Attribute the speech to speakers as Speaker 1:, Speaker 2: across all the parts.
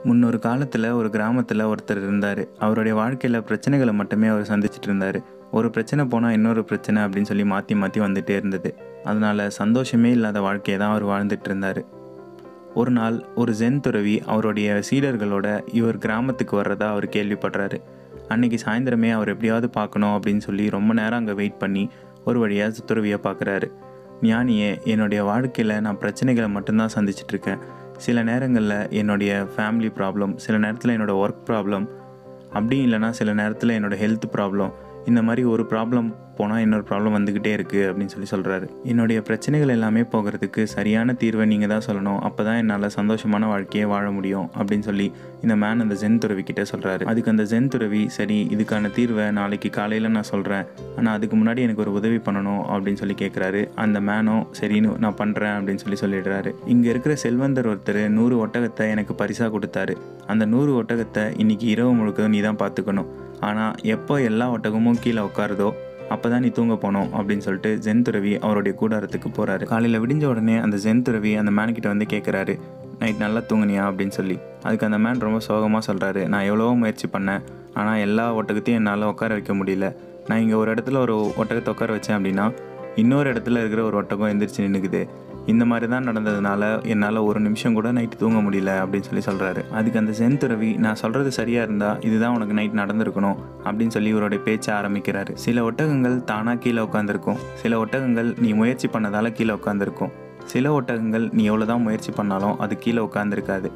Speaker 1: முன்னொரு காலத்தில் ஒரு கிராமத்தில் ஒருத்தர் இருந்தார் அவருடைய வாழ்க்கையில் பிரச்சனைகளை மட்டுமே அவர் சந்திச்சிட்டு இருந்தார் ஒரு பிரச்சனை போனால் இன்னொரு பிரச்சனை அப்படின்னு சொல்லி மாற்றி மாற்றி வந்துட்டே இருந்தது அதனால் சந்தோஷமே இல்லாத வாழ்க்கையை தான் அவர் வாழ்ந்துட்டு இருந்தார் ஒரு நாள் ஒரு ஜென் துறவி அவருடைய சீடர்களோட இவர் கிராமத்துக்கு வர்றதா அவர் கேள்விப்படுறாரு அன்னைக்கு சாயந்தரமே அவர் எப்படியாவது பார்க்கணும் அப்படின்னு சொல்லி ரொம்ப நேரம் அங்கே வெயிட் பண்ணி ஒரு வழியாக துறவியை பார்க்குறாரு ஞானியே என்னுடைய வாழ்க்கையில் நான் பிரச்சனைகளை மட்டும்தான் சந்திச்சிட்டு இருக்கேன் சில நேரங்களில் என்னுடைய ஃபேமிலி ப்ராப்ளம் சில நேரத்தில் என்னோடய ஒர்க் ப்ராப்ளம் அப்படி இல்லைன்னா சில நேரத்தில் என்னோடய ஹெல்த் ப்ராப்ளம் இந்த மாதிரி ஒரு ப்ராப்ளம் போனால் இன்னொரு ப்ராப்ளம் வந்துக்கிட்டே இருக்குது அப்படின்னு சொல்லி சொல்கிறாரு என்னுடைய பிரச்சனைகள் எல்லாமே போகிறதுக்கு சரியான தீர்வை நீங்கள் தான் சொல்லணும் அப்போ தான் என்னால் சந்தோஷமான வாழ்க்கையை வாழ முடியும் அப்படின்னு சொல்லி இந்த மேன் அந்த ஜென் துறவி கிட்டே சொல்கிறாரு அதுக்கு அந்த ஜென் துறவி சரி இதுக்கான தீர்வை நாளைக்கு காலையில் நான் சொல்கிறேன் ஆனால் அதுக்கு முன்னாடி எனக்கு ஒரு உதவி பண்ணணும் அப்படின்னு சொல்லி கேட்குறாரு அந்த மேனும் சரின்னு நான் பண்ணுறேன் அப்படின்னு சொல்லி சொல்லிடுறாரு இங்கே இருக்கிற செல்வந்தர் ஒருத்தர் நூறு ஒட்டகத்தை எனக்கு பரிசாக கொடுத்தாரு அந்த நூறு ஒட்டகத்தை இன்னைக்கு இரவு முழுக்க நீ தான் பார்த்துக்கணும் ஆனால் எப்போ எல்லா ஒட்டகமும் கீழே உட்காருதோ அப்போ தான் நீ தூங்க போனோம் அப்படின்னு சொல்லிட்டு ஜென் துறவி அவருடைய கூடாரத்துக்கு போகிறாரு காலையில் விடிஞ்ச உடனே அந்த ஜென் துறவி அந்த மேன்கிட்ட வந்து கேட்குறாரு நைட் நல்லா தூங்குனியா அப்படின்னு சொல்லி அதுக்கு அந்த மேன் ரொம்ப சோகமாக சொல்கிறாரு நான் எவ்வளவோ முயற்சி பண்ணேன் ஆனால் எல்லா ஒட்டகத்தையும் என்னால் உட்கார வைக்க முடியல நான் இங்கே ஒரு இடத்துல ஒரு ஒட்டகத்தை உட்கார வச்சேன் அப்படின்னா இன்னொரு இடத்துல இருக்கிற ஒரு ஒட்டகம் எந்திரிச்சு நின்றுக்குது இந்த மாதிரி தான் நடந்ததுனால என்னால் ஒரு நிமிஷம் கூட நைட்டு தூங்க முடியல அப்படின்னு சொல்லி சொல்கிறாரு அதுக்கு அந்த சென் துறவி நான் சொல்கிறது சரியாக இருந்தால் இதுதான் உனக்கு நைட் நடந்திருக்கணும் அப்படின்னு சொல்லி இவருடைய பேச்சை ஆரம்பிக்கிறாரு சில ஒட்டகங்கள் தானாக கீழே உட்காந்துருக்கும் சில ஒட்டகங்கள் நீ முயற்சி பண்ணதால் கீழே உட்காந்துருக்கும் சில ஒட்டகங்கள் நீ எவ்வளோ தான் முயற்சி பண்ணாலும் அது கீழே உட்காந்துருக்காது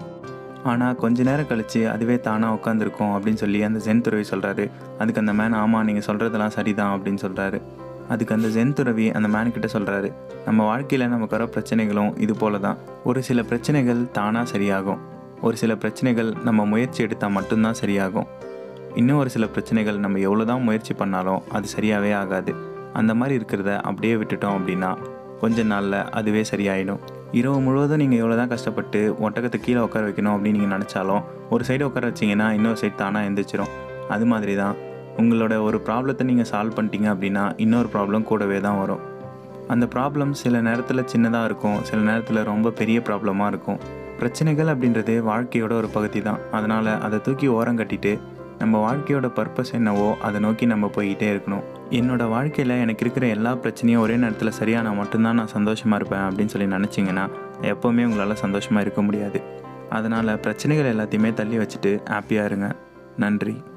Speaker 1: ஆனால் கொஞ்ச நேரம் கழித்து அதுவே தானாக உட்காந்துருக்கும் அப்படின்னு சொல்லி அந்த ஜென் துறவி சொல்கிறாரு அதுக்கு அந்த மேன் ஆமாம் நீங்கள் சொல்கிறதெல்லாம் சரிதான் அப்படின்னு சொல்கிறாரு அதுக்கு அந்த ஜென் துறவி அந்த மேன் கிட்ட சொல்கிறாரு நம்ம வாழ்க்கையில் நமக்கு வர பிரச்சனைகளும் இது போல தான் ஒரு சில பிரச்சனைகள் தானாக சரியாகும் ஒரு சில பிரச்சனைகள் நம்ம முயற்சி எடுத்தால் மட்டும்தான் சரியாகும் இன்னும் ஒரு சில பிரச்சனைகள் நம்ம எவ்வளோ தான் முயற்சி பண்ணாலும் அது சரியாகவே ஆகாது அந்த மாதிரி இருக்கிறத அப்படியே விட்டுட்டோம் அப்படின்னா கொஞ்ச நாளில் அதுவே சரியாயிடும் இரவு முழுவதும் நீங்கள் எவ்வளோ தான் கஷ்டப்பட்டு ஒட்டகத்தை கீழே உட்கார வைக்கணும் அப்படின்னு நீங்கள் நினச்சாலும் ஒரு சைடு உட்கார வச்சிங்கன்னா இன்னொரு சைடு தானாக எந்திரிச்சிரும் அது மாதிரி தான் உங்களோட ஒரு ப்ராப்ளத்தை நீங்கள் சால்வ் பண்ணிட்டீங்க அப்படின்னா இன்னொரு ப்ராப்ளம் கூடவே தான் வரும் அந்த ப்ராப்ளம் சில நேரத்தில் சின்னதாக இருக்கும் சில நேரத்தில் ரொம்ப பெரிய ப்ராப்ளமாக இருக்கும் பிரச்சனைகள் அப்படின்றது வாழ்க்கையோட ஒரு பகுதி தான் அதனால் அதை தூக்கி ஓரம் கட்டிட்டு நம்ம வாழ்க்கையோட பர்பஸ் என்னவோ அதை நோக்கி நம்ம போய்கிட்டே இருக்கணும் என்னோட வாழ்க்கையில் எனக்கு இருக்கிற எல்லா பிரச்சனையும் ஒரே நேரத்தில் சரியாக மட்டும்தான் நான் சந்தோஷமாக இருப்பேன் அப்படின்னு சொல்லி நினச்சிங்கன்னா எப்போவுமே உங்களால் சந்தோஷமாக இருக்க முடியாது அதனால் பிரச்சனைகள் எல்லாத்தையுமே தள்ளி வச்சுட்டு ஹாப்பியாக இருங்க நன்றி